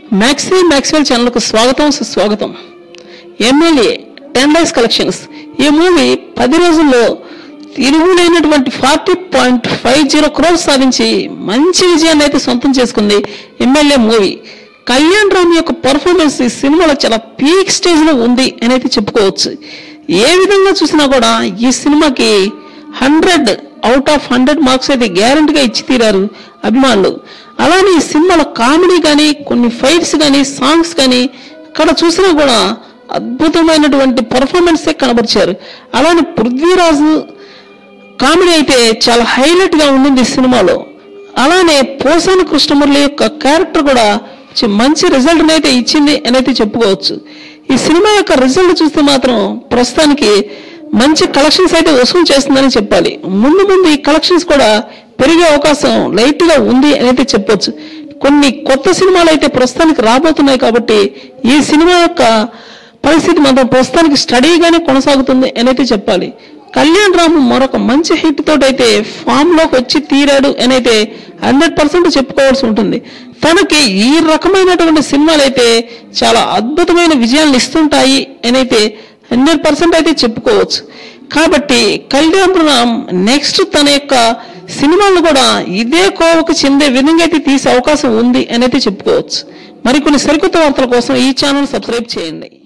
maxi Maxwell ఛానల్కు స్వాగతం సుస్వాగతం ఎమ్మెల్యే టెన్ డేస్ కలెక్షన్స్ ఈ మూవీ పది రోజుల్లో తిరుగులేనటువంటి forty point five zero crores సాధించి మంచి విజయాన్ని అయితే సొంతం చేసుకుంది ఎమ్మెల్యే మూవీ కళ్యాణ్ రామ్ యొక్క పర్ఫార్మెన్స్ ఈ సినిమాలో చాలా పీక్ స్టేజ్ లో ఉంది అని అయితే చెప్పుకోవచ్చు ఏ విధంగా చూసినా కూడా ఈ సినిమాకి hundred out of hundred marks అయితే గ్యారంటీగా ఇచ్చి తీరారు అభిమానులు అలానే ఈ సినిమాలో కామెడీ కానీ కొన్ని ఫైట్స్ కానీ సాంగ్స్ కానీ ఇక్కడ చూసినా కూడా అద్భుతమైనటువంటి పర్ఫార్మెన్సే కనబరిచారు అలానే పృథ్వీరాజు కామెడీ అయితే చాలా హైలైట్ గా ఉండింది ఈ సినిమాలో అలానే పోసాని కృష్ణమురళి యొక్క క్యారెక్టర్ కూడా చి- మంచి రిజల్ట్ అయితే ఇచ్చింది అని అయితే చెప్పుకోవచ్చు ఈ సినిమా యొక్క రిజల్ట్ చూస్తే మాత్రం ప్రస్తుతానికి మంచి కలెక్షన్స్ అయితే వసూలు చేస్తుందని చెప్పాలి ముందు ముందు ఈ కలెక్షన్స్ కూడా పెరిగే అవకాశం లైట్ గా ఉంది అని అయితే చెప్పొచ్చు కొన్ని కొత్త సినిమాలు అయితే ప్రస్తుతానికి రాబోతున్నాయి కాబట్టి ఈ సినిమా యొక్క పరిస్థితి మాత్రం ప్రస్తుతానికి స్టడీగానే కొనసాగుతుంది అని అయితే చెప్పాలి కళ్యాణ్ రామ్ మరొక మంచి హిట్ తోటైతే ఫామ్ లోకి వచ్చి తీరాడు అని అయితే హండ్రెడ్ పర్సెంట్ చెప్పుకోవాల్సి ఉంటుంది తనకి ఈ రకమైనటువంటి సినిమాలు అయితే చాలా అద్భుతమైన విజయాలు ఇస్తుంటాయి అని అయితే హండ్రెడ్ పర్సెంట్ అయితే చెప్పుకోవచ్చు కాబట్టి కళ్యాణ్ రామ్ నెక్స్ట్ తన యొక్క సినిమాలను కూడా ఇదే కోవకు చెందే విధంగా అయితే తీసే అవకాశం ఉంది అని అయితే చెప్పుకోవచ్చు మరికొన్ని సరికొత్త వార్తల కోసం ఈ ఛానల్ సబ్స్క్రైబ్ చేయండి